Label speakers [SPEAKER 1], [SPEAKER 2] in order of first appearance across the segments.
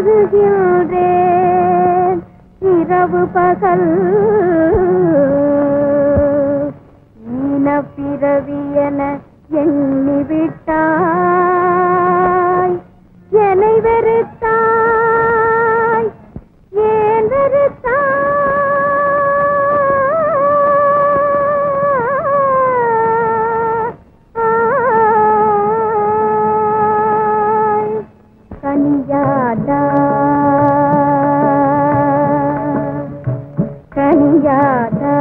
[SPEAKER 1] வருகின்றேன் இரவு பகல் ஈன பிறவி என எண்ணி விட்டாய் என்னை வெறுத்தாய் ஏன் வெறுத்தாய் கனியாதா கனியாதா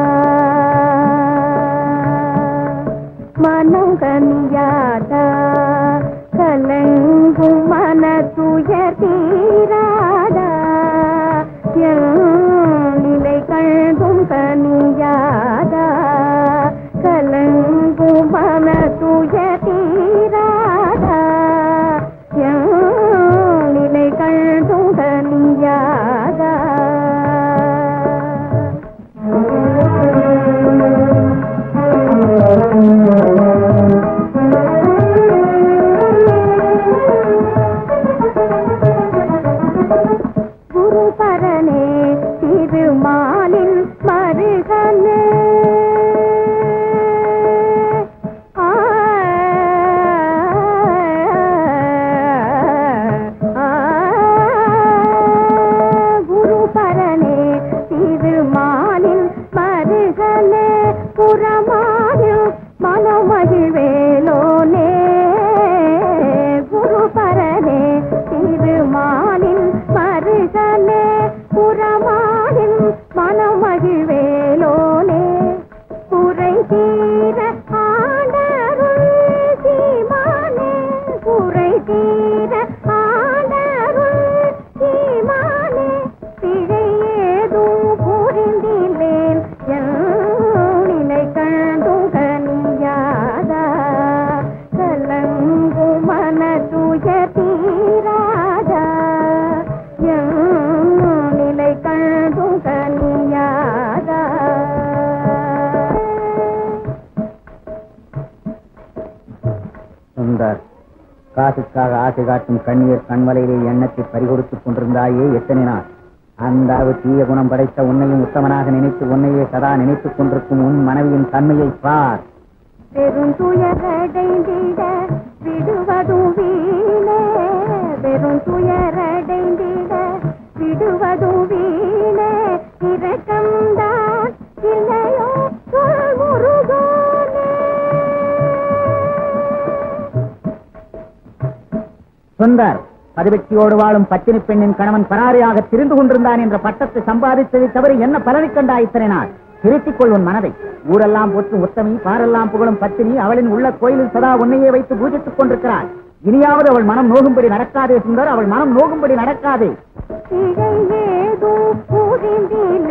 [SPEAKER 1] மனம் கனியாதா கலங்கும் மன துயர் தீராதா என் நிலை கண்டும் கனியாதா கலங்கும் மன துயர் தீராதா என் நிலை கண்டும் கனியாதா குரு பரனே திருமாலின் மருகனே ஆ, ஆ, குரு பரனே திருமாலின் மருகனே புறமானில் மனமகிழ்வேலோனே குரு பரனே திருமாலின் மருகனே புறமானில் மனமகிழ்வேலோனே குறை தீர ஆண்டருள் சீமானே குறை தீர ஆண்டருள் சீமானே பிழை ஏதும் புரிந்திலேன் என் நிலை கண்டும் கனியாதா கலங்கு மன துய தீராதா என் நிலை கண்டும் கனியாதா
[SPEAKER 2] சுந்தர் காசுக்காக ஆசை காட்டும் கண்ணீர் கண்வலையிலே எண்ணத்தை பறிகொடுத்துக் கொண்டிருந்தாயே எத்தனை நாள் அந்த தீய குணம் படைத்த உன்னையும் உத்தமனாக நினைத்து உன்னையே சதா நினைத்துக் கொண்டிருக்கும் உன் மனைவியின் தன்மையை பார்
[SPEAKER 1] பெருந்துயரடைந்திட விடுவதும் வீணே பெருந்துயரடைந்திட விடுவதும் வீணே இரக்கம்தான் இல்லையோ சொல் முருகனே
[SPEAKER 2] சுந்தர் பதிவெட்டியோடு வாழும் பத்தினி பெண்ணின் கணவன் பராரியாக திரிந்து கொண்டிருந்தான் என்ற பட்டத்தை சம்பாதித்ததை தவிர என்ன பலனை கண்டாய் இத்தனை நாள் திருத்திக் கொள் உன் மனதை ஊரெல்லாம் போற்றும் உத்தமி பாரெல்லாம் புகழும் பத்தினி அவளின் உள்ள கோயிலில் சதா உன்னையே வைத்து பூஜித்துக் கொண்டிருக்கிறாள் இனியாவது அவள் மனம் நோகும்படி நடக்காதே சுந்தர் அவள் மனம் நோகும்படி நடக்காதே
[SPEAKER 1] பிழை ஏதும் புரிந்திலேன்